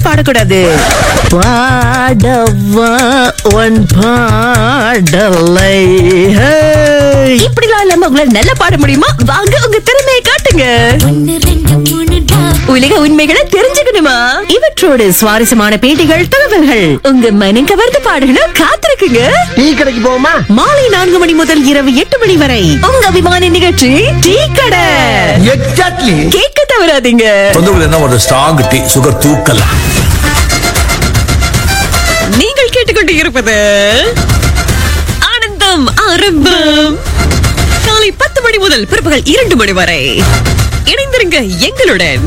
பாடக்கூடாது பாடவா உன் பாடலை ஹே. இப்படிலாம் இல்லாம உங்களால நல்லா பாட முடியுமா வாங்க உங்க திறமையை காட்டுங்க உலக உண்மைகளை தெரிஞ்சுக்கணுமா இவற்றோடு சுவாரஸ்யமான பேட்டிகள் தகவல்கள் உங்க மனம் கவர்ந்த பாடல்களும் காத்திருக்குங்க டீ கடைக்கு போவோமா மாலை நான்கு மணி முதல் இரவு எட்டு மணி வரை உங்க அபிமான நிகழ்ச்சி டீ கடை எக்ஸாக்ட்லி கேட்க தவறாதீங்க தொந்தரவு என்ன ஒரு ஸ்ட்ராங் டீ சுகர் தூக்கல நீங்கள் கேட்டுக்கொண்டு இருப்பது ஆனந்தம் ஆரம்பம் காலை பத்து மணி முதல் பிற்பகல் இரண்டு மணி வரை இணைந்திருங்க எங்களுடன்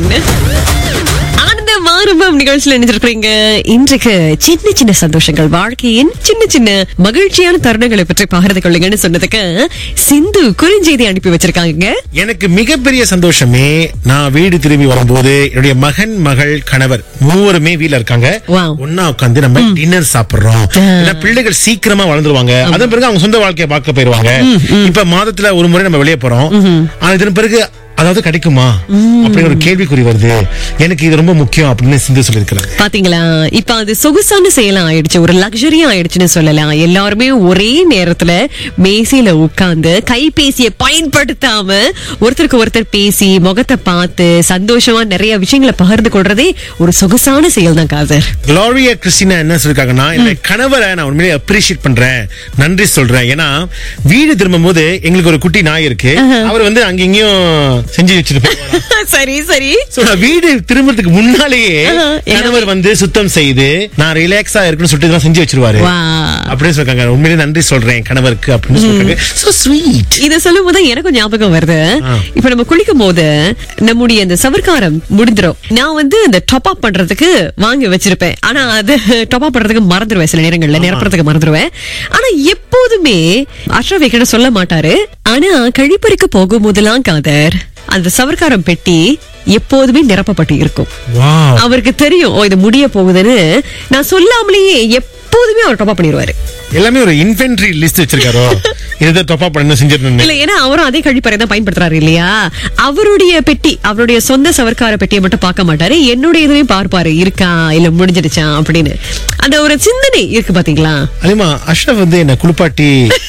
ஆனந்தம் ஆரம்பம் நிகழ்ச்சியில் இணைஞ்சிருக்கிறீங்க இன்றைக்கு சின்ன சின்ன சந்தோஷங்கள் வாழ்க்கையின் சின்ன சின்ன மகிழ்ச்சியான தருணங்களை பற்றி பகிர்ந்து கொள்ளுங்கன்னு சொன்னதுக்கு சிந்து குறுஞ்செய்தி அனுப்பி வச்சிருக்காங்க எனக்கு மிகப்பெரிய சந்தோஷமே நான் வீடு திரும்பி வரும்போது என்னுடைய மகன் மகள் கணவர் மூவருமே வீட்ல இருக்காங்க Wow. ஒன்னா உட்காந்து நம்ம டின்னர் சாப்பிடுறோம் ஏன்னா பிள்ளைகள் சீக்கிரமா வளர்ந்துருவாங்க அதன் பிறகு அவங்க சொந்த வாழ்க்கையை பார்க்க போயிருவாங்க இப்ப மாதத்துல ஒரு முறை நம்ம வெளியே போறோம் ஆனா இதன் பிறகு அதாவது கிடைக்குமா அப்படிங்கிற ஒரு கேள்விக்குறி வருது எனக்கு இது ரொம்ப முக்கியம் அப்படின்னு சிந்து சொல்லியிருக்கிறாங்க பாத்தீங்களா இப்ப அது சொகுசான செயலாம் ஆயிடுச்சு ஒரு லக்ஸரியா ஆயிடுச்சுன்னு சொல்லலாம் எல்லாருமே ஒரே நேரத்துல மேசையில உட்கார்ந்து கைபேசியை பயன்படுத்தாம ஒருத்தருக்கு ஒருத்தர் பேசி முகத்தை பார்த்து சந்தோஷமா நிறைய விஷயங்களை பகிர்ந்து கொள்றதே ஒரு சொகுசான செயல் தான் காதர் குளோரியா கிறிஸ்டினா என்ன சொல்லிருக்காங்கன்னா என்னுடைய கணவரை நான் உண்மையிலேயே அப்ரிஷியேட் பண்றேன் நன்றி சொல்றேன் ஏன்னா வீடு திரும்பும் போது எங்களுக்கு ஒரு குட்டி நாய் இருக்கு அவர் வந்து அங்க இங்கேயும் செஞ்சு வச்சுட்டு போவாராம். சரி சரி So, நான் வீடு திரும்புறதுக்கு முன்னாலேயே ஆஹா, என்ன? கணவர் வந்து சுத்தம் செய்து நான் ரிலாக்ஸா இருக்குன்னு சொல்லிட்டு இதெல்லாம் செஞ்சு வச்சிருவாரு வா அப்படின்னு சொல்றாங்க உண்மையிலேயே நன்றி சொல்றேன் கணவருக்கு அப்படின்னு சொல்றாங்க சோ ஸ்வீட் இத சொல்லும் போது எனக்கும் ஞாபகம் வருது ஆ. இப்ப நம்ம குளிக்கும் போது நம்முடைய அந்த சவர்க்காரம் முடிஞ்சிரும் நான் வந்து இந்த டாப் அப் பண்றதுக்கு வாங்கி வச்சிருப்பேன் ஆனா அது டாப் அப் பண்றதுக்கு மறந்துடுவேன் சில நேரங்கள்ல நிரப்புறதுக்கு மறந்துடுவேன் ஆனா எப்போதுமே அஷ்ரஃப் வைக்கட சொல்ல மாட்டாரு ஆனா கழிப்பறைக்கு போகும்போதெல்லாம் காதர் அந்த சவர்க்காரம் பெட்டி எப்போதுமே நிரப்பப்பட்டு இருக்கும் வாவ் அவருக்கு தெரியும் ஓ இது முடிய போகுதுன்னு நான் சொல்லாமலேயே எப்போதுமே அவர் டாப் அப் பண்ணிடுவாரு எல்லாமே ஒரு இன்வென்ட்ரி லிஸ்ட் வச்சிருக்காரோ இதுதான் தொப்பா பண்ண செஞ்சிருந்தேன் இல்ல ஏன்னா அவரும் அதே கழிப்பறை தான் பயன்படுத்துறாரு இல்லையா அவருடைய பெட்டி அவருடைய சொந்த சவர்க்கார பெட்டியை மட்டும் பார்க்க மாட்டாரு என்னுடைய இதுலயும் பார்ப்பாரு இருக்கா இல்ல முடிஞ்சிடுச்சா அப்படின்னு அந்த ஒரு சிந்தனை இருக்கு பாத்தீங்களா அலிமா அஷ்ரப் வந்து என்ன குளிப்பாட்டி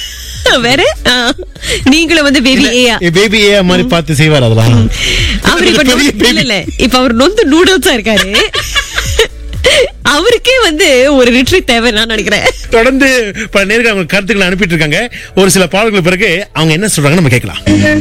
வேற ஆ, நீங்களும் வந்து பேபி ஏயா பேபி ஏ மாதிரி பார்த்து செய்வார் அதெல்லாம் அவர் இப்ப பெரிய நொந்து- இல்ல baby. இல்ல இப்ப அவர் நொந்து நூடுல்ஸா இருக்காரு அவருக்கே வந்து ஒரு ரிட்ரீட் தேவை நான் நினைக்கிறேன் தொடர்ந்து பல நேர்கள் அவங்க கருத்துக்களை அனுப்பிட்டு இருக்காங்க ஒரு சில பாடல்கள் பிறகு அவங்க என்ன சொல்றாங்க நம்ம கேட்கலாம்